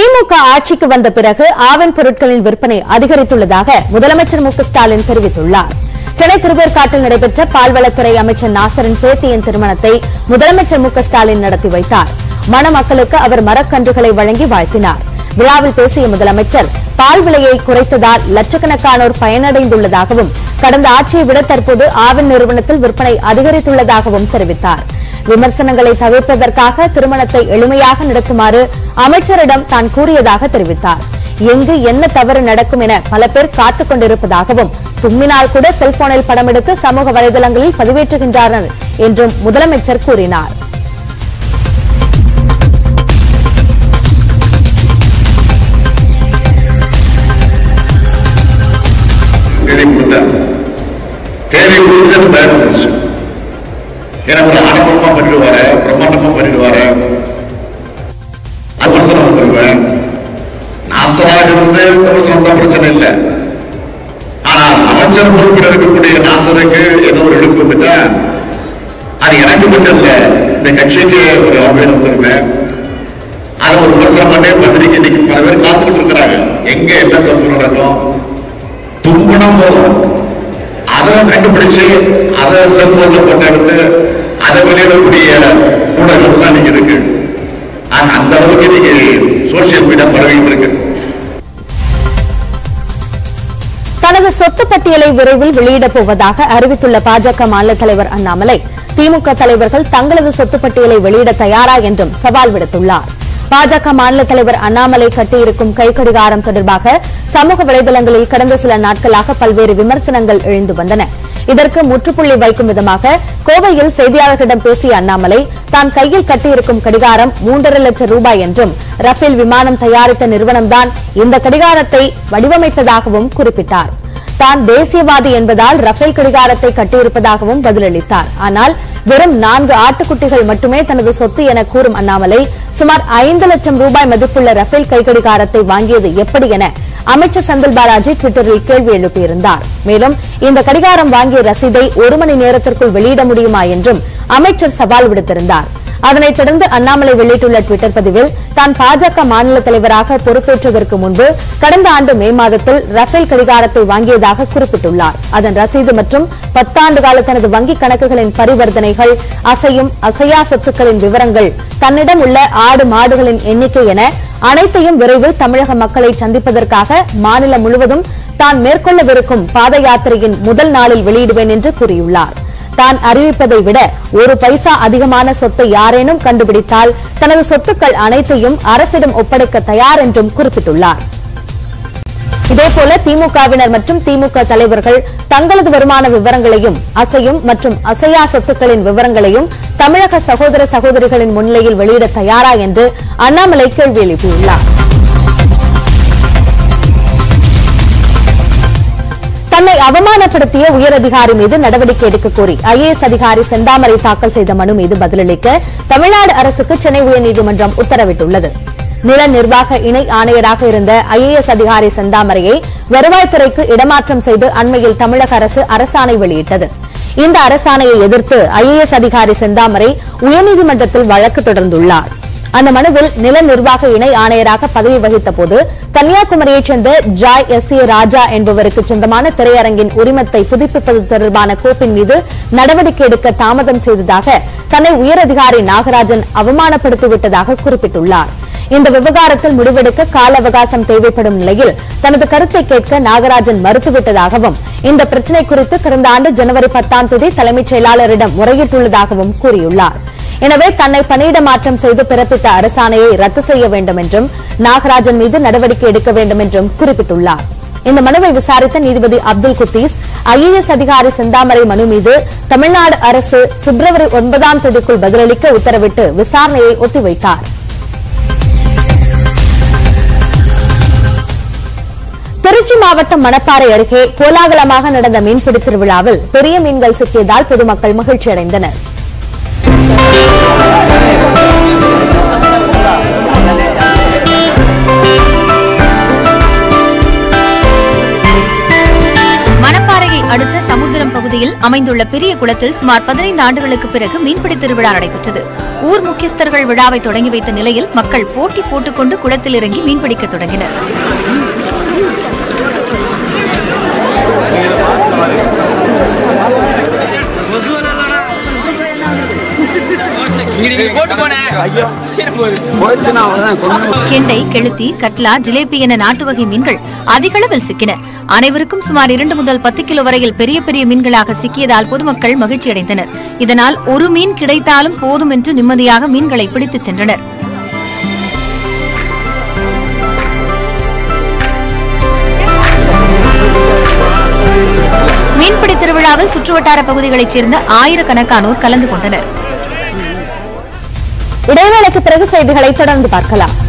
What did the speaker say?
திமுக ஆட்சிக்கு வந்த பிறகு ஆவின் பொருட்களின் விற்பனை அதிகரித்துள்ளதாக முதலமைச்சர் மு க ஸ்டாலின் தெரிவித்துள்ளார் சென்னை திருவேற்காட்டில் நடைபெற்ற பால்வளத்துறை அமைச்சர் நாசரின் பேத்தியின் திருமணத்தை முதலமைச்சர் மு க ஸ்டாலின் நடத்தி வைத்தார் மணமக்களுக்கு அவர் மரக்கன்றுகளை வழங்கி வாழ்த்தினார் விழாவில் பேசிய முதலமைச்சர் பால் விலையை குறைத்ததால் லட்சக்கணக்கானோர் பயனடைந்துள்ளதாகவும் கடந்த ஆட்சியை விட தற்போது ஆவின் நிறுவனத்தில் விற்பனை அதிகரித்துள்ளதாகவும் தெரிவித்தார் விமர்சனங்களை தவிர்ப்பதற்காக திருமணத்தை எளிமையாக நடத்துமாறு அமைச்சரிடம் தான் கூறியதாக தெரிவித்தார் எங்கு என்ன தவறு நடக்கும் என பல பேர் காத்துக் கொண்டிருப்பதாகவும் தும்மினால் கூட செல்போனில் படம் எடுத்து சமூக வலைதளங்களில் பதிவேற்றுகின்றனர் என்றும் முதலமைச்சர் கூறினார் தேதி கொடுத்தார் தேதி கொடுத்தது பேர் வந்துச்சு ஏன்னா ஒரு ஆடம்பரமா பண்ணிடுவார பிரம்மாண்டமா பண்ணிடுவார விமர்சனம் வந்துருவேன் நாசராக இருந்து விமர்சனம் தான் பிரச்சனை இல்லை ஆனால் அமைச்சர் பொறுப்பில் இருக்கக்கூடிய நாசருக்கு ஏதோ ஒரு இழுக்கு வந்துட்டா அது எனக்கு மட்டும் இல்ல இந்த கட்சிக்கு ஒரு அவையில் வந்துருவேன் அது ஒரு விமர்சனம் பண்ணே பத்திரிக்கை இன்னைக்கு பல பேர் காத்துக்கிட்டு இருக்கிறாங்க எங்க என்ன தப்பு நடக்கும் தும்பணும் போதும் அதை கண்டுபிடிச்சு அதை செல்போன்ல போட்டோ எடுத்து அதை வெளியிடக்கூடிய ஊடகம்லாம் நீங்க இருக்கு ஆனா அந்த அளவுக்கு இன்னைக்கு சோசியல் மீடியா பரவிட்டு இருக்கு தனது சொத்து பட்டியலை விரைவில் வெளியிடப் போவதாக அறிவித்துள்ள பாஜக மாநில தலைவர் அண்ணாமலை திமுக தலைவர்கள் தங்களது சொத்து பட்டியலை வெளியிட தயாரா என்றும் சவால் விடுத்துள்ளார் பாஜக மாநில தலைவர் அண்ணாமலை கட்டியிருக்கும் கைக்கடிகாரம் தொடர்பாக சமூக வலைதளங்களில் கடந்த சில நாட்களாக பல்வேறு விமர்சனங்கள் எழுந்து வந்தன இதற்கு முற்றுப்புள்ளி வைக்கும் விதமாக கோவையில் செய்தியாளர்களிடம் பேசிய அண்ணாமலை தான் கையில் கட்டியிருக்கும் கடிகாரம் மூன்றரை லட்சம் ரூபாய் என்றும் ரஃபேல் விமானம் தயாரித்த நிறுவனம்தான் இந்த கடிகாரத்தை வடிவமைத்ததாகவும் குறிப்பிட்டார் தான் தேசியவாதி என்பதால் ரஃபேல் கடிகாரத்தை கட்டியிருப்பதாகவும் பதிலளித்தார் ஆனால் வெறும் நான்கு ஆட்டுக்குட்டிகள் மட்டுமே தனது சொத்து என கூறும் அண்ணாமலை சுமார் ஐந்து லட்சம் ரூபாய் மதிப்புள்ள ரஃபேல் கைக்கடிகாரத்தை வாங்கியது எப்படி என அமைச்சர் செந்தில் பாலாஜி டுவிட்டரில் கேள்வி எழுப்பியிருந்தார் மேலும் இந்த கடிகாரம் வாங்கிய ரசீதை ஒரு மணி நேரத்திற்குள் வெளியிட முடியுமா என்றும் அமைச்சர் சவால் விடுத்திருந்தார் அதனைத் தொடர்ந்து அண்ணாமலை வெளியிட்டுள்ள டுவிட்டர் பதிவில் தான் பாஜக மாநில தலைவராக பொறுப்பேற்றதற்கு முன்பு கடந்த ஆண்டு மே மாதத்தில் ரஃபேல் கடிகாரத்தை வாங்கியதாக குறிப்பிட்டுள்ளார் அதன் ரசீது மற்றும் பத்தாண்டு கால தனது வங்கிக் கணக்குகளின் பரிவர்த்தனைகள் அசையும் அசையா சொத்துக்களின் விவரங்கள் தன்னிடம் உள்ள ஆடு மாடுகளின் எண்ணிக்கை என அனைத்தையும் விரைவில் தமிழக மக்களை சந்திப்பதற்காக மாநிலம் முழுவதும் தான் மேற்கொள்ளவிருக்கும் பாத யாத்திரையின் முதல் நாளில் வெளியிடுவேன் என்று கூறியுள்ளார் தான் அறிவிப்பதை விட ஒரு பைசா அதிகமான சொத்தை யாரேனும் கண்டுபிடித்தால் தனது சொத்துக்கள் அனைத்தையும் அரசிடம் ஒப்படைக்க தயார் என்றும் குறிப்பிட்டுள்ளார் இதேபோல திமுகவினர் மற்றும் திமுக தலைவர்கள் தங்களது வருமான விவரங்களையும் அசையும் மற்றும் அசையா சொத்துக்களின் விவரங்களையும் தமிழக சகோதர சகோதரிகளின் முன்னிலையில் வெளியிட தயாரா என்று அண்ணாமலை கேள்வி எழுப்பியுள்ளார் தன்னை அவமானப்படுத்திய உயரதிகாரி மீது நடவடிக்கை எடுக்க கோரி ஐஏஎஸ் அதிகாரி செந்தாமரை தாக்கல் செய்த மனு மீது பதிலளிக்க தமிழ்நாடு அரசுக்கு சென்னை உயர்நீதிமன்றம் உத்தரவிட்டுள்ளது நில நிர்வாக இணை ஆணையராக இருந்த ஐஏஎஸ் அதிகாரி செந்தாமரையை வருவாய்த்துறைக்கு இடமாற்றம் செய்து அண்மையில் தமிழக அரசு அரசாணை வெளியிட்டது இந்த அரசாணையை எதிர்த்து ஐஏஎஸ் அதிகாரி செந்தாமரை உயர்நீதிமன்றத்தில் வழக்கு தொடர்ந்துள்ளார் அந்த மனுவில் நில நிர்வாக இணை ஆணையராக பதவி வகித்த போது கன்னியாகுமரியைச் சேர்ந்த ஜாய் எஸ் ஏ ராஜா என்பவருக்கு சொந்தமான திரையரங்கின் உரிமத்தை புதுப்பிப்பது தொடர்பான கோப்பின் மீது நடவடிக்கை எடுக்க தாமதம் செய்ததாக தன்னை உயரதிகாரி நாகராஜன் அவமானப்படுத்திவிட்டதாக குறிப்பிட்டுள்ளார் இந்த விவகாரத்தில் முடிவெடுக்க கால அவகாசம் தேவைப்படும் நிலையில் தனது கருத்தை கேட்க நாகராஜன் மறுத்துவிட்டதாகவும் இந்த பிரச்சினை குறித்து கடந்த ஆண்டு ஜனவரி பத்தாம் தேதி தலைமைச் செயலாளரிடம் முறையிட்டுள்ளதாகவும் கூறியுள்ளார் எனவே தன்னை பணியிட மாற்றம் செய்து பிறப்பித்த அரசாணையை ரத்து செய்ய வேண்டும் என்றும் நாகராஜன் மீது நடவடிக்கை எடுக்க வேண்டும் என்றும் குறிப்பிட்டுள்ளார் இந்த மனுவை விசாரித்த நீதிபதி அப்துல் குத்தீஸ் ஐஏஎஸ் அதிகாரி செந்தாமரை மனு மீது தமிழ்நாடு அரசு பிப்ரவரி ஒன்பதாம் தேதிக்குள் பதிலளிக்க உத்தரவிட்டு விசாரணையை ஒத்திவைத்தார் திருச்சி மாவட்டம் மணப்பாறை அருகே கோலாகலமாக நடந்த மீன்பிடி திருவிழாவில் பெரிய மீன்கள் சிக்கியதால் பொதுமக்கள் மகிழ்ச்சியடைந்தனர் மணப்பாறையை அடுத்த சமுத்திரம் பகுதியில் அமைந்துள்ள பெரிய குளத்தில் சுமார் பதினைந்து ஆண்டுகளுக்கு பிறகு மீன்பிடி திருவிழா நடைபெற்றது ஊர் முக்கியஸ்தர்கள் விழாவை தொடங்கி வைத்த நிலையில் மக்கள் போட்டி போட்டுக்கொண்டு குளத்தில் இறங்கி மீன்பிடிக்க தொடங்கினர் போயிடுச்சுன்னா அவ்வளவுதான் கொண்டு கெண்டை கெளுத்தி கட்லா ஜிலேபி என நாட்டு வகை மீன்கள் அதிக அளவில் சிக்கின அனைவருக்கும் சுமார் இரண்டு முதல் பத்து கிலோ வரையில் பெரிய பெரிய மீன்களாக சிக்கியதால் பொதுமக்கள் மகிழ்ச்சி அடைந்தனர் இதனால் ஒரு மீன் கிடைத்தாலும் போதும் என்று நிம்மதியாக மீன்களை பிடித்துச் சென்றனர் மீன்பிடி திருவிழாவில் சுற்றுவட்டார பகுதிகளைச் சேர்ந்த ஆயிரக்கணக்கானோர் கலந்து கொண்டனர் இடைவேளைக்கு பிறகு செய்திகளை தொடர்ந்து பார்க்கலாம்